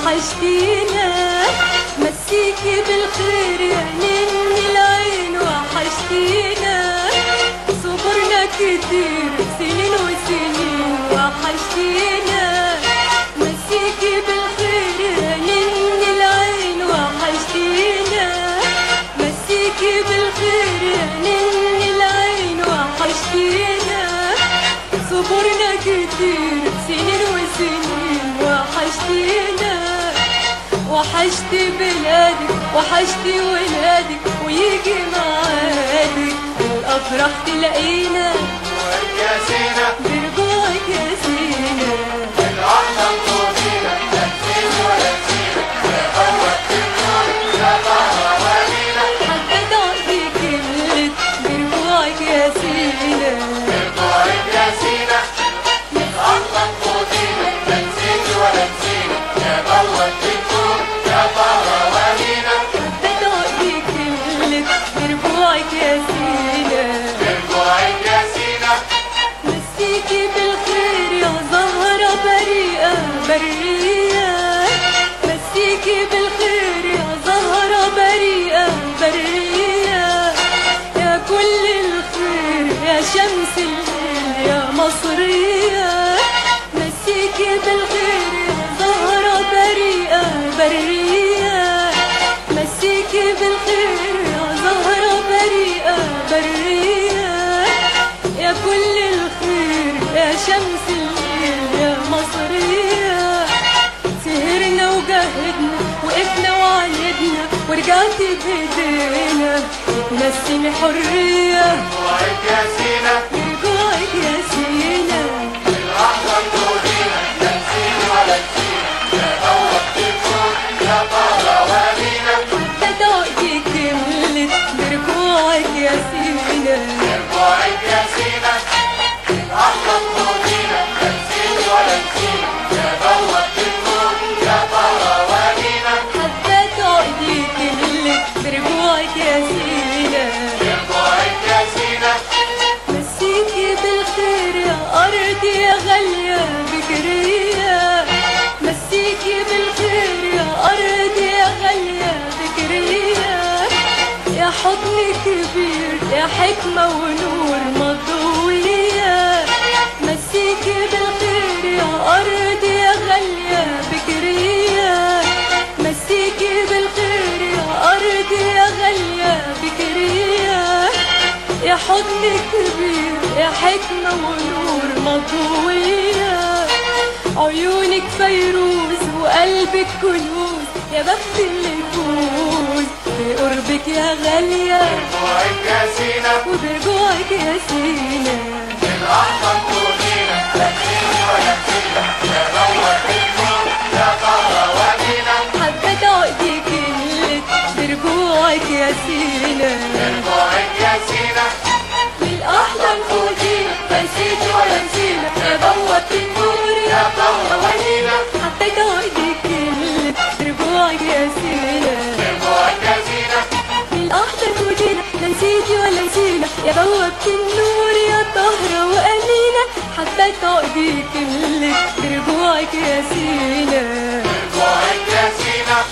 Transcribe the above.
وحشتينا مسيكي بالخير يا نن العين وحشتينا صبرنا كتير سنين وسنين وحشتينا مسيكي بالخير يا نن العين وحشتينا مسيكي بالخير يا نن العين وحشتينا صبرنا كتير سنين وسنين وحشتينا وحشتي بلادك وحشتي ولادك ويجي معادك الافراح تلاقينا يا سينا برجوعك يا سينا الأحلام طويلة لا تزيد ولا تزيد يا أول النور يا طهر وليلة حبيت اعطيك كلمة برجوعك يا سينا ارجوعك يا سينا الأحلام طويلة لا تزيد ولا تزيد يا أول النور يا طهر وليلة حبيت اعطيك كلمة برجوعك يا سينا ارجوعك يا سينا مسيكي بالخير يا زهرة بريئة برية مسيكي بالخير يا زهرة بريئة برية يا كل الخير يا شمس الليل يا مصرية مسيكي بالخير يا زهرة بريئة برية مسيكي بالخير يا زهرة بريئة برية يا كل الخير يا شمس الليل يا مصرية سهرنا وجهدنا وقفنا وعيدنا ورجعتي بايدينا نسيني حرية ارجوعك يا سينا برجوعك يا سينا الأحلام طويلة لا تزيد ولا تزيد يا أول النور يا طهر وليلة بدأتي كملت برجوعك يا سينا ارجوعك يا سينا الأحلام طويلة لا تزيد ولا تزيد يا أول النور يا طهر وليلة حبيت ايديك اللي برجوعك يا سينا ارجوعك يا سينا مسيكي بالخير يا أرضي يا غالية بكرية مسيكي بالخير يا أرضي يا غالية بكرية يا حضن كبير يا حكمة ونور مضوية مسيكي بالخير يا أرضي يا غالية بكرية مسيكي بالخير يا أرضي يا غالية بكرية يا حضن كبير يا حكمة ونور مضوية عيونك فيروز وقلبك كنوز يا بخت اللي يفوز بقربك يا غالية ارجوعك يا سينا وبرجوعك يا سينا الأحلام طويلة لا تزيد ولا تزيد يا أول النور يا طهر وليلة حبيت عقدك اللي برجوعك يا سينا ارجوعك يا سينا بالأحلام فوزينا لا نسيت ولا نسينا يا بوابة النور يا طهر ولينا حبيت عقدك اللي برجوعك يا سينا ارجوعك يا سينا بالأحضر فوجينا لا نسيتي ولا نسينا يا بوابة النور يا طهرة وأمينة حبيت عقدك اللي برجوعك يا سينا ارجوعك يا سينا